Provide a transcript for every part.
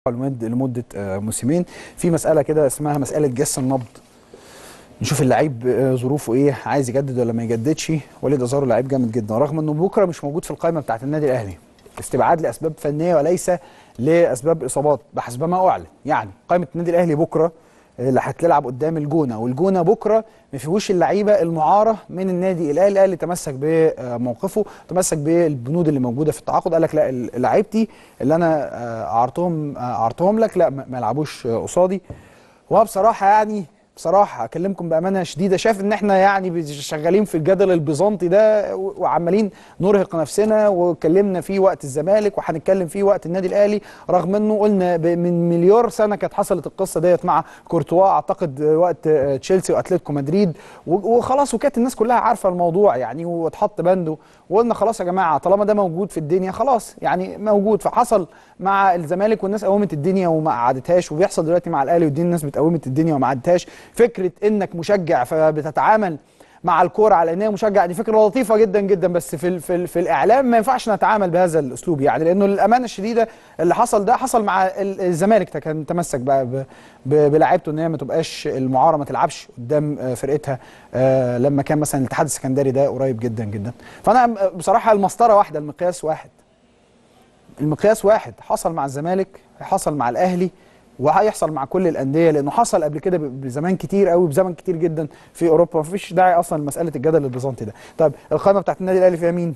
لمد- لمده آه، موسمين في مساله كده اسمها مساله جس النبض نشوف اللعيب آه، ظروفه ايه عايز يجدد ولا ما يجددش وليد ازارو لعيب جامد جدا رغم انه بكره مش موجود في القائمه بتاعه النادي الاهلي استبعاد لاسباب فنيه وليس لاسباب اصابات بحسب ما اعلن يعني قائمه النادي الاهلي بكره آه، اللي هتلعب قدام الجونه والجونه بكره ما فيهوش اللعيبه المعاره من النادي الاهلي الاهلي تمسك بموقفه تمسك بالبنود اللي موجوده في التعاقد قال لك لا ال- لعيبتي اللي انا آه، اعرتهم آه، اعرتهم لك لا ما ما يلعبوش آه، قصادي وبصراحه يعني بصراحه اكلمكم بامانه شديده شايف ان احنا يعني بي- شغالين في الجدل البيزنطي ده و- وعمالين نرهق نفسنا واتكلمنا فيه وقت الزمالك وهنتكلم فيه وقت النادي الاهلي رغم انه قلنا ب- من مليار سنه كانت حصلت القصه ديت مع كورتوا اعتقد وقت آه، تشيلسي واتلتيكو مدريد و- وخلاص وكانت الناس كلها عارفه الموضوع يعني واتحط بنده وقلنا خلاص يا جماعه طالما ده موجود في الدنيا خلاص يعني موجود فحصل مع الزمالك والناس قومت الدنيا وما قعدتهاش وبيحصل دلوقتي مع الاهلي والدين الناس بتقومت الدنيا وما قعدتهاش فكره انك مشجع فبتتعامل مع الكوره على انها مشجع دي فكره لطيفه جدا جدا بس في ال في, ال في الاعلام ما ينفعش نتعامل بهذا الاسلوب يعني لانه للامانه الشديده اللي حصل ده حصل مع ال- الزمالك ده كان تمسك بقى ب- ب- بلاعيبته ان هي ما تبقاش المعاره ما تلعبش قدام آه، فرقتها آه، لما كان مثلا الاتحاد السكندري ده قريب جدا جدا فانا بصراحه المسطره واحده المقياس واحد المقياس واحد حصل مع الزمالك حصل مع الاهلي وهيحصل مع كل الانديه لانه حصل قبل كده ب- بزمان كتير قوي بزمن كتير جدا في اوروبا مفيش داعي اصلا لمساله الجدل البيزنطي ده طيب القائمه بتاعت النادي الاهلي فيها مين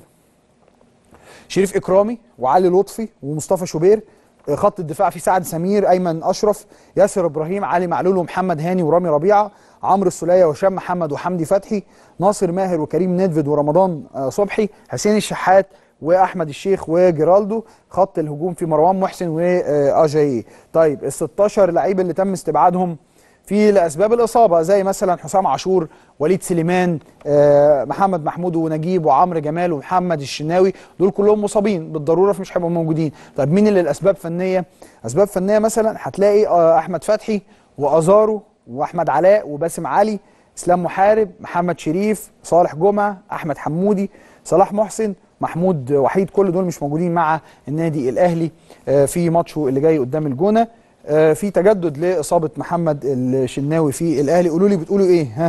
شريف اكرامي وعلي لطفي ومصطفى شوبير خط الدفاع فيه سعد سمير ايمن اشرف ياسر ابراهيم علي معلول ومحمد هاني ورامي ربيعه عمرو السوليه وهشام محمد وحمدي فتحي ناصر ماهر وكريم ندفد ورمضان آه، صبحي حسين الشحات واحمد الشيخ وجيرالدو خط الهجوم في مروان محسن واجاي طيب ال 16 لعيب اللي تم استبعادهم في لاسباب الاصابه زي مثلا حسام عاشور وليد سليمان آه، محمد محمود ونجيب وعمرو جمال ومحمد الشناوي دول كلهم مصابين بالضروره فمش هيبقوا موجودين طيب مين اللي الاسباب فنيه اسباب فنيه مثلا هتلاقي آه، احمد فتحي وازارو واحمد علاء وباسم علي اسلام محارب محمد شريف صالح جمعه احمد حمودي صلاح محسن محمود وحيد كل دول مش موجودين مع النادي الاهلي آه، في ماتشه اللي جاي قدام الجونه آه، في تجدد لاصابه محمد الشناوي في الاهلي قولوا لي بتقولوا ايه ها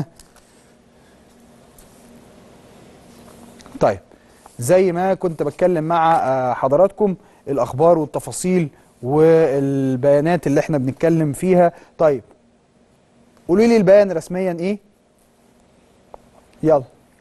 طيب زي ما كنت بتكلم مع آه، حضراتكم الاخبار والتفاصيل والبيانات اللي احنا بنتكلم فيها طيب قولوا لي البيان رسميا ايه يلا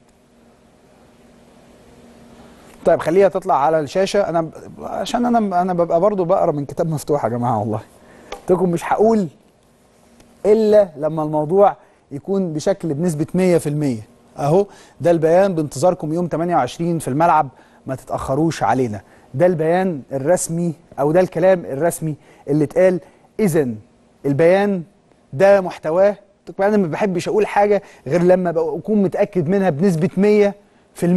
طيب خليها تطلع على الشاشه انا ب- عشان انا انا ببقى برضو بقرا من كتاب مفتوح يا جماعه والله قلت لكم مش هقول الا لما الموضوع يكون بشكل بنسبه 100% اهو ده البيان بانتظاركم يوم 28 في الملعب ما تتاخروش علينا ده البيان الرسمي او ده الكلام الرسمي اللي اتقال اذا البيان ده محتواه طبعا انا ما بحبش اقول حاجه غير لما بقى اكون متاكد منها بنسبه 100%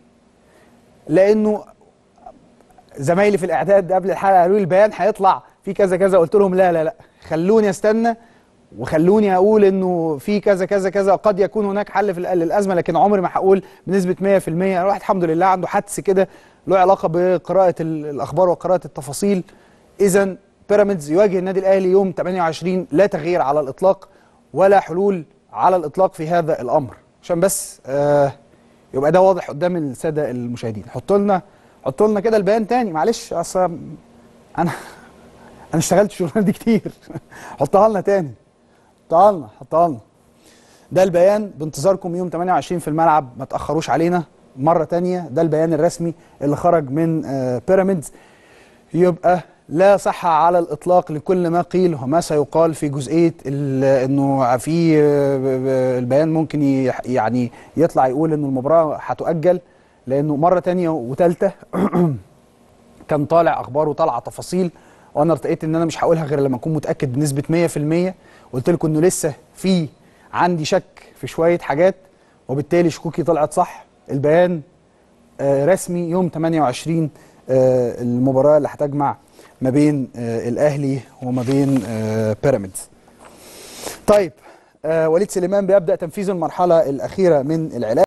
لانه زمايلي في الاعداد قبل الحلقه قالوا لي البيان هيطلع في كذا كذا قلت لهم لا لا لا خلوني استنى وخلوني اقول انه في كذا كذا كذا قد يكون هناك حل في الأ- للازمه لكن عمري ما هقول بنسبه 100% الواحد الحمد لله عنده حدس كده له علاقه بقراءه ال- الاخبار وقراءه التفاصيل اذا بيراميدز يواجه النادي الاهلي يوم 28 لا تغيير على الاطلاق ولا حلول على الاطلاق في هذا الامر عشان بس آه يبقى ده واضح قدام الساده المشاهدين حطوا لنا حطوا لنا كده البيان تاني معلش اصل انا انا اشتغلت الشغلانه دي كتير حطها لنا تاني حطها لنا حطها لنا ده البيان بانتظاركم يوم 28 في الملعب ما تاخروش علينا مره تانية ده البيان الرسمي اللي خرج من آه، بيراميدز يبقى لا صحة على الإطلاق لكل ما قيل وما سيقال في جزئية ال- إنه في آه، ب- ب- البيان ممكن ي- يعني يطلع يقول إنه المباراة هتؤجل لأنه مرة تانية وتالتة كان طالع أخبار وطالعة تفاصيل وأنا ارتقيت إن أنا مش هقولها غير لما أكون متأكد بنسبة 100% قلت لكم إنه لسه في عندي شك في شوية حاجات وبالتالي شكوكي طلعت صح البيان آه، رسمي يوم 28 آه، المباراة اللي هتجمع ما بين آه، الأهلي وما بين آه، بيراميدز طيب آه، وليد سليمان بيبدأ تنفيذ المرحلة الأخيرة من العلاج